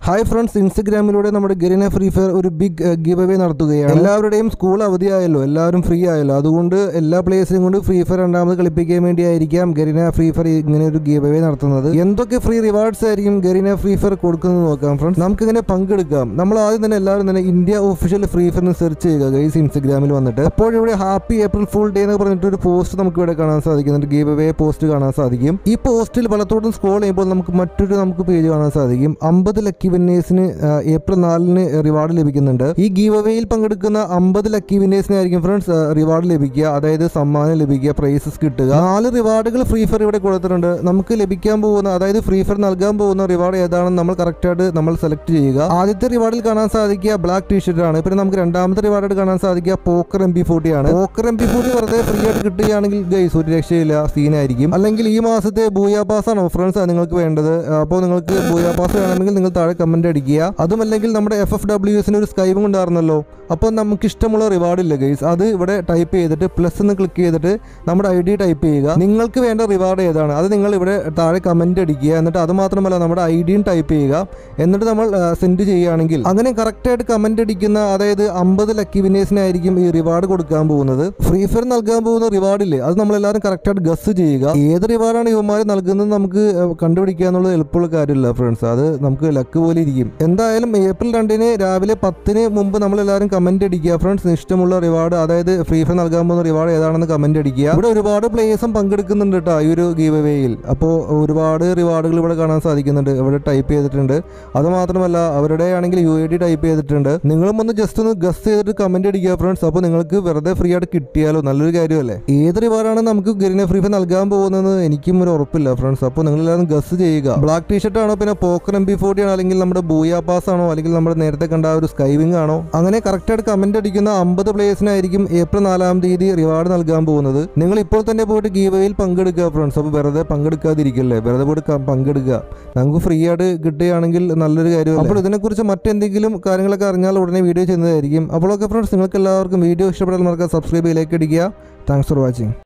hi friends ഇൻസ്റ്റഗ്രാമിലൂടെ നമ്മുടെ Garena free fire ഒരു ബിഗ് ഗിവ് അവേ നടത്തുകയാണ് എല്ലാവരുടെയും സ്കൂൾ അവധിയായല്ലോ എല്ലാവരും ഫ്രീ ആയല്ലോ അതുകൊണ്ട് എല്ലാ പ്ലേയേഴ്സിനും കൊണ്ട് ഫ്രീ ഫയർ രണ്ടാമത് കളിപ്പിക്കാൻ വേണ്ടിയായിരിക്കാം ഗരീന ഫ്രീ ഫയർ ഇങ്ങനെ ഒരു ഗിവ് അവേ നടത്തുന്നത് എന്തൊക്കെ ഫ്രീ റിവാർഡ്സ് ആയിരിക്കും ഗരീന ഫ്രീ ഫയർ കൊടുക്കുന്നത് നോക്കാം ഫ്രണ്ട്സ് നമുക്ക് ഇങ്ങനെ പങ്കെടുക്കാം നമ്മൾ ആദ്യം തന്നെ എല്ലാവരും തന്നെ India official free fire search ചെയ്യുക ഗൈസ് ഇൻസ്റ്റഗ്രാമിൽ വന്നിട്ട് അപ്പോൾ ഇവിടെ ഹാപ്പി ഏപ്രിൽ ഫുൾ ഡേ എന്ന് പറഞ്ഞിട്ട് ഒരു പോസ്റ്റ് നമുക്ക് ഇവിടെ കാണാൻ സാധിക്കുന്നുണ്ട് ഗീവ് അവേ പോസ്റ്റ് കാണാൻ സാധിക്കും ഈ പോസ്റ്റിൽ പലത്തോട്ടും സ്ക്രോൾ ചെയ്യുമ്പോൾ നമുക്ക് മറ്റൊരു നമുക്ക് പേജ് കാണാൻ സാധിക്കും അമ്പത് ലക്കി വിന്നേഴ്സിന് ഏപ്രിൽ നാലിന് റിവാർഡ് ലഭിക്കുന്നുണ്ട് ഈ ഗീവ് അവേയിൽ പങ്കെടുക്കുന്ന അമ്പത് ലക്കി വിന്നേഴ്സിനായിരിക്കും ഫ്രണ്ട്സ് റിവാർഡ് ലഭിക്കുക അതായത് സമ്മാനം ലഭിക്കുക പ്രൈസസ് കിട്ടുക നാല് റിവാർഡുകൾ ഫ്രീ ഫയർ ഇവിടെ കൊടുത്തിട്ടുണ്ട് നമുക്ക് ലഭിക്കാൻ പോകുന്ന അതായത് ഫ്രീ ഫയർ നൽകാൻ പോകുന്ന റിവാർഡ് ഏതാണെന്ന് നമ്മൾ കറക്റ്റായിട്ട് നമ്മൾ സെലക്ട് ചെയ്യുക ആദ്യത്തെ റിവാർഡിൽ കാണാൻ സാധിക്കുക ബ്ലാക്ക് ടീഷർട്ട് ആണ് പിന്നെ നമുക്ക് രണ്ടാമത്തെ റിവാർഡ് കാണാൻ സാധിക്കുക പോക്കർ എം പി ഫോർട്ടി ആണ് പോക്കർ എം പി ഫോർട്ടി വെറുതെ ഫ്രീ ആയിട്ട് കിട്ടുകയാണെങ്കിൽ ഗൈസ് ഒരു രക്ഷയില്ല സീനായിരിക്കും അല്ലെങ്കിൽ ഈ മാസത്തെ ബൂയാ പാസ് ആണോ ഫ്രണ്ട്സ് നിങ്ങൾക്ക് വേണ്ടത് അപ്പോൾ നിങ്ങൾക്ക് ബൂയാ പാസ് വേണമെങ്കിൽ നിങ്ങൾ താഴെ കമന്റ് അടിക്കുക അതുമല്ലെങ്കിൽ നമ്മുടെ എഫ് എഫ് ഡബ്ല്യു എസിന് ഒരു സ്കൈബും ഉണ്ടായിരുന്നല്ലോ അപ്പോൾ നമുക്ക് ഇഷ്ടമുള്ള റിവാർഡ് ഇല്ല ഗൈസ് അത് ഇവിടെ ടൈപ്പ് ചെയ്തിട്ട് പ്ലസ് എന്ന് ക്ലിക്ക് ചെയ്തിട്ട് നമ്മുടെ ഐ ഡി ടൈപ്പ് ചെയ്യുക നിങ്ങൾക്ക് വേണ്ട റിവാർഡ് ഏതാണ് അത് നിങ്ങൾ ഇവിടെ താഴെ കമന്റ് അടിക്കുക എന്നിട്ട് അത് മാത്രമല്ല നമ്മുടെ ഐ ഡിയും ടൈപ്പ് ചെയ്യുക എന്നിട്ട് നമ്മൾ സെൻഡ് ചെയ്യുകയാണെങ്കിൽ അങ്ങനെ കറക്റ്റായിട്ട് കമന്റ് അടിക്കുന്ന അതായത് അമ്പത് ലക്കി വിനേഴ്സിനായിരിക്കും ഈ റിവാർഡ് കൊടുക്കാൻ പോകുന്നത് ഫ്രീ ഫയർ നൽകാൻ പോകുന്ന റിവാർഡില്ലേ അത് നമ്മളെല്ലാവരും കറക്റ്റായിട്ട് ഗസ് ചെയ്യുക ഏത് റിവാർഡാണ് ഇവന്മാർ നൽകുന്നത് നമുക്ക് ഏഹ്, കണ്ടുപിടിക്കുക എന്നുള്ളത് എളുപ്പമുള്ള കാര്യമില്ല ഫ്രണ്ട്സ് അത് നമുക്ക് ലക്ക് പോലെ ഇരിക്കും എന്തായാലും ഏപ്രിൽ രണ്ടിന് രാവിലെ പത്തിന് മുമ്പ് നമ്മളെല്ലാവരും കമന്റ് അടിക്കുക ഫ്രണ്ട്സ് ഇഷ്ടമുള്ള റിവാർഡ് അതായത് ഫ്രീ ഫയർ നൽകാൻ പോകുന്ന റിവാർഡ് ഏതാണെന്ന് കമന്റ് അടിക്കുക ഇവിടെ ഒരുപാട് പ്ലേയേഴ്സും പങ്കെടുക്കുന്നുണ്ട് കേട്ടോ ഈ ഒരു ഗീവ് അവേയിൽ അപ്പോൾ ഒരുപാട് റിവാർഡുകൾ ഇവിടെ കാണാൻ സാധിക്കുന്നുണ്ട് ഇവിടെ ടൈപ്പ് ചെയ്തിട്ടുണ്ട് അത് മാത്രമല്ല അവരുടെ ആണെങ്കിൽ യു ഐ ഡി ടൈപ്പ് ചെയ്തിട്ടുണ്ട് നിങ്ങളും ഒന്ന് ജസ്റ്റ് ഒന്ന് ഗസ് ചെയ്തിട്ട് കമന്റ് അടിക്കുക ഫ്രണ്ട്സ് അപ്പോൾ നിങ്ങൾക്ക് വെറുതെ ഫ്രീ ആയിട്ട് കിട്ടിയാലോ നല്ലൊരു കാര്യമല്ലേ ഏത് റിവാർഡാണ് നമുക്ക് ഗരിന ഫ്രീ ഫയർ നൽകാൻ പോകുന്നത് എനിക്കും ഒരു ഉറപ്പില്ല ഫ്രണ്ട്സ് അപ്പോൾ നിങ്ങൾ എല്ലാവരും ഗസ് ചെയ്യുക ബ്ലാക്ക് ടീഷർട്ട് ആണോ പിന്നെ പോക്കർ എം ബി ഫോർട്ടി ആണോ അല്ലെങ്കിൽ നമ്മുടെ ബൂയാ പാസ് ആണോ അല്ലെങ്കിൽ നമ്മുടെ നേരത്തെ കണ്ട ആ ഒരു സ്കൈവിംഗ് ആണോ അങ്ങനെ കറക്റ്റായിട്ട് കമന്റ് അടിക്കുന്ന അമ്പത് പ്ലേയേഴ്സിനായിരിക്കും ഏപ്രിൽ നാലാം തീയതി റിവാർഡ് നൽകാൻ പോകുന്നത് നിങ്ങൾ ഇപ്പോൾ തന്നെ പോയിട്ട് ഗീവയിൽ പങ്കെടുക്കുക ഫ്രണ്ട്സ് അപ്പോൾ വെറുതെ പങ്കെടുക്കാതിരിക്കല്ലേ വെറുതെ പോയിട്ട് ക- പങ്കെടുക്കുക നമുക്ക് ഫ്രീ ആയിട്ട് കിട്ടുകയാണെങ്കിൽ നല്ലൊരു കാര്യം അപ്പോൾ ഇതിനെക്കുറിച്ച് മറ്റെന്തെങ്കിലും കാര്യങ്ങളൊക്കെ അറിഞ്ഞാൽ ഉടനെ വീഡിയോ ചെയ്യുന്നതായിരിക്കും അപ്പോൾ ഓക്കെ ഫ്രണ്ട്സ് നിങ്ങൾക്ക് എല്ലാവർക്കും വീഡിയോ ഇഷ്ടപ്പെട്ടാൽ മറക്കാം സബ്സ്ക്രൈബ് ചെയ്യിലേക്ക് അടിക്കുക താങ്ക്സ് ഫോർ വാച്ചിങ്